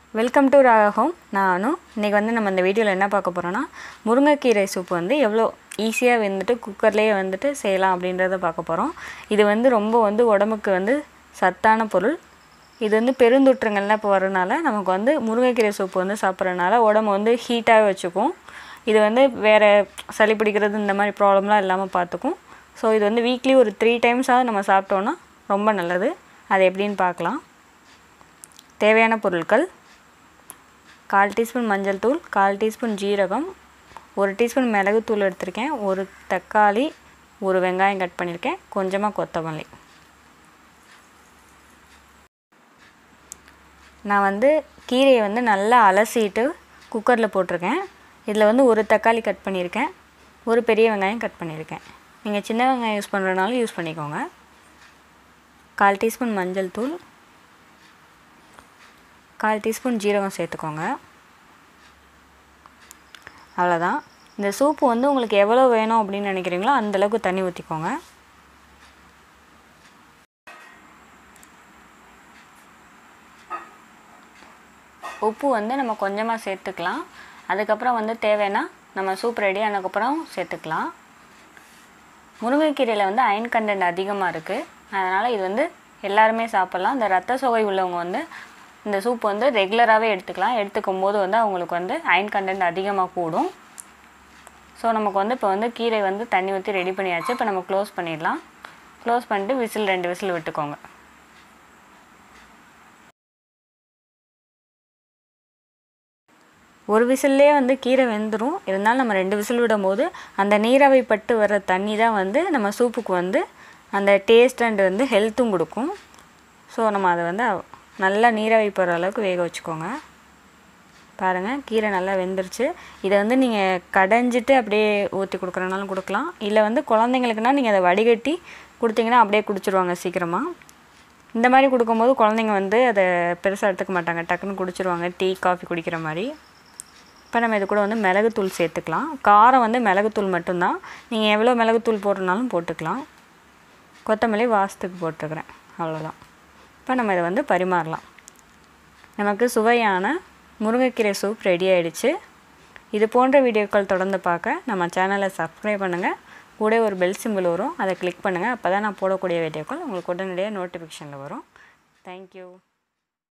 welcome to ராகஹோம் நானும் இன்றைக்கி வந்து நம்ம இந்த வீடியோவில் என்ன பார்க்க போகிறோன்னா முருங்கைக்கீரை சூப் வந்து எவ்வளோ ஈஸியாக வந்துட்டு குக்கர்லேயே வந்துட்டு செய்யலாம் அப்படின்றத பார்க்க போகிறோம் இது வந்து ரொம்ப வந்து உடம்புக்கு வந்து சத்தான பொருள் இது வந்து பெருந்தொற்றுங்கள்லாம் இப்போ வரனால நமக்கு வந்து முருங்கைக்கீரை சூப் வந்து சாப்பிட்றதுனால உடம்பு வந்து ஹீட்டாகவே வச்சுக்கும் இது வந்து வேறு சளி பிடிக்கிறது இந்த மாதிரி ப்ராப்ளம்லாம் இல்லாமல் பார்த்துக்கும் ஸோ இது வந்து வீக்லி ஒரு த்ரீ டைம்ஸாவது நம்ம சாப்பிட்டோன்னா ரொம்ப நல்லது அது எப்படின்னு பார்க்கலாம் தேவையான பொருட்கள் கால் டீஸ்பூன் மஞ்சள் தூள் கால் டீஸ்பூன் ஜீரகம் ஒரு டீஸ்பூன் மிளகுத்தூள் எடுத்திருக்கேன் ஒரு தக்காளி ஒரு வெங்காயம் கட் பண்ணியிருக்கேன் கொஞ்சமாக கொத்தமல்லி நான் வந்து கீரையை வந்து நல்லா அலசிட்டு குக்கரில் போட்டிருக்கேன் இதில் வந்து ஒரு தக்காளி கட் பண்ணியிருக்கேன் ஒரு பெரிய வெங்காயம் கட் பண்ணியிருக்கேன் நீங்கள் சின்ன வெங்காயம் யூஸ் பண்ணுறதுனாலும் யூஸ் பண்ணிக்கோங்க கால் டீஸ்பூன் மஞ்சள் தூள் கால் டீஸ்பூன் ஜீரகம் சேர்த்துக்கோங்க அவ்வளோதான் இந்த சூப்பு வந்து உங்களுக்கு எவ்வளோ வேணும் அப்படின்னு நினைக்கிறீங்களோ அந்தளவுக்கு தண்ணி ஊற்றிக்கோங்க உப்பு வந்து நம்ம கொஞ்சமாக சேர்த்துக்கலாம் அதுக்கப்புறம் வந்து தேவைன்னா நம்ம சூப் ரெடி ஆனதுக்கப்புறம் சேர்த்துக்கலாம் முருங்கைக்கீரையில் வந்து அயன் கண்டென்ட் அதிகமாக இருக்குது அதனால் இது வந்து எல்லாருமே சாப்பிட்லாம் இந்த ரத்த சோகை உள்ளவங்க வந்து இந்த சூப் வந்து ரெகுலராகவே எடுத்துக்கலாம் எடுத்துக்கும் போது வந்து அவங்களுக்கு வந்து அயன் கண்டென்ட் அதிகமாக கூடும் ஸோ நமக்கு வந்து இப்போ வந்து கீரை வந்து தண்ணி ஊற்றி ரெடி பண்ணியாச்சு இப்போ நம்ம க்ளோஸ் பண்ணிடலாம் க்ளோஸ் பண்ணிட்டு விசில் ரெண்டு விசில் விட்டுக்கோங்க ஒரு விசில்லே வந்து கீரை வெந்துடும் இருந்தாலும் நம்ம ரெண்டு விசில் விடும்போது அந்த நீராவி பட்டு வர தண்ணி தான் வந்து நம்ம சூப்புக்கு வந்து அந்த டேஸ்ட் அண்ட் வந்து ஹெல்த்தும் கொடுக்கும் ஸோ நம்ம அதை வந்து நல்லா நீராவி போகிற அளவுக்கு வேக வச்சுக்கோங்க பாருங்கள் கீரை நல்லா வெந்துருச்சு இதை வந்து நீங்கள் கடைஞ்சிட்டு அப்படியே ஊற்றி கொடுக்குறனாலும் கொடுக்கலாம் இல்லை வந்து குழந்தைங்களுக்குனா நீங்கள் அதை வடிகட்டி கொடுத்தீங்கன்னா அப்படியே குடிச்சிருவாங்க சீக்கிரமாக இந்த மாதிரி கொடுக்கும்போது குழந்தைங்க வந்து அதை பெருசாக எடுத்துக்க மாட்டாங்க டக்குன்னு குடிச்சிருவாங்க டீ காஃபி குடிக்கிற மாதிரி இப்போ நம்ம இது கூட வந்து மிளகுத்தூள் சேர்த்துக்கலாம் காரம் வந்து மிளகுத்தூள் மட்டும்தான் நீங்கள் எவ்வளோ மிளகுத்தூள் போடுறனாலும் போட்டுக்கலாம் கொத்தமல்லி வாசத்துக்கு போட்டுருக்குறேன் அவ்வளோதான் இப்போ நம்ம இதை வந்து பரிமாறலாம் நமக்கு சுவையான முருங்கைக்கீரை சூப் ரெடி ஆகிடுச்சு இது போன்ற வீடியோக்கள் தொடர்ந்து பார்க்க நம்ம சேனலை சப்ஸ்கிரைப் பண்ணுங்கள் கூட ஒரு பெல் சிம்பிள் வரும் அதை கிளிக் பண்ணுங்கள் அப்போ தான் நான் போடக்கூடிய வீடியோக்கள் உங்களுக்கு உடனடியாக நோட்டிஃபிகேஷனில் வரும் தேங்க்யூ